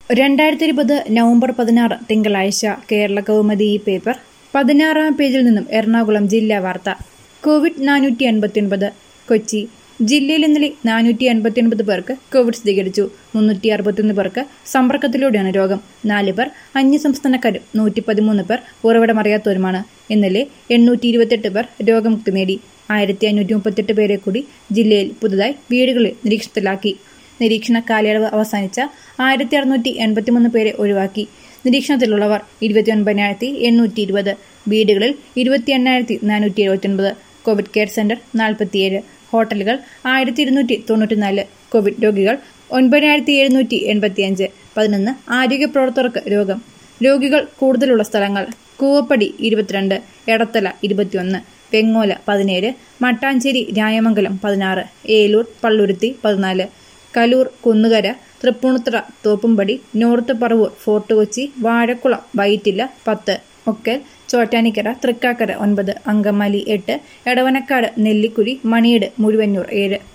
രണ്ടായിരത്തി ഇരുപത് നവംബർ പതിനാറ് തിങ്കളാഴ്ച കേരള കൗമുദി ഈ പേപ്പർ പതിനാറാം പേജിൽ നിന്നും എറണാകുളം ജില്ലാ വാർത്ത കോവിഡ് നാനൂറ്റി അൻപത്തിയൊൻപത് കൊച്ചി ജില്ലയിൽ ഇന്നലെ നാനൂറ്റി അൻപത്തിയൊൻപത് പേർക്ക് കോവിഡ് സ്ഥിരീകരിച്ചു മുന്നൂറ്റി അറുപത്തിയൊന്ന് പേർക്ക് സമ്പർക്കത്തിലൂടെയാണ് രോഗം നാല് പേർ അന്യസംസ്ഥാനക്കാരും നൂറ്റി പതിമൂന്ന് പേർ ഉറവിടമറിയാത്തവരുമാണ് ഇന്നലെ എണ്ണൂറ്റി ഇരുപത്തെട്ട് പേർ രോഗമുക്തി നേടി ആയിരത്തി അഞ്ഞൂറ്റി മുപ്പത്തെട്ട് പേരെ കൂടി ജില്ലയിൽ പുതുതായി വീടുകളിൽ നിരീക്ഷണത്തിലാക്കി നിരീക്ഷണ കാലയളവ് അവസാനിച്ച ആയിരത്തി അറുന്നൂറ്റി എൺപത്തിമൂന്ന് പേരെ ഒഴിവാക്കി നിരീക്ഷണത്തിലുള്ളവർ ഇരുപത്തി ഒൻപതിനായിരത്തി എണ്ണൂറ്റി ഇരുപത് വീടുകളിൽ ഇരുപത്തി എണ്ണായിരത്തി നാനൂറ്റി എഴുപത്തിയൊൻപത് കോവിഡ് കെയർ സെന്റർ നാൽപ്പത്തിയേഴ് ഹോട്ടലുകൾ ആയിരത്തി ഇരുന്നൂറ്റി തൊണ്ണൂറ്റിനാല് കോവിഡ് രോഗികൾ ഒൻപതിനായിരത്തി എഴുന്നൂറ്റി എൺപത്തിയഞ്ച് പതിനൊന്ന് ആരോഗ്യ പ്രവർത്തകർക്ക് രോഗം രോഗികൾ കൂടുതലുള്ള സ്ഥലങ്ങൾ കൂവപ്പടി ഇരുപത്തിരണ്ട് എടത്തല ഇരുപത്തിയൊന്ന് വെങ്ങോല പതിനേഴ് മട്ടാഞ്ചേരി രായമംഗലം പതിനാറ് ഏലൂർ പള്ളുരുത്തി പതിനാല് കലൂർ കുന്നുകര തൃപ്പൂണിത്തുറ തോപ്പുംപടി നോർത്ത് പറവൂർ ഫോർട്ട് കൊച്ചി വാഴക്കുളം വൈറ്റില പത്ത് ഒക്കൽ ചോറ്റാനിക്കര തൃക്കാക്കര ഒൻപത് അങ്കമാലി എട്ട് എടവനക്കാട് നെല്ലിക്കുഴി മണിയട് മുഴുവന്നൂർ ഏഴ്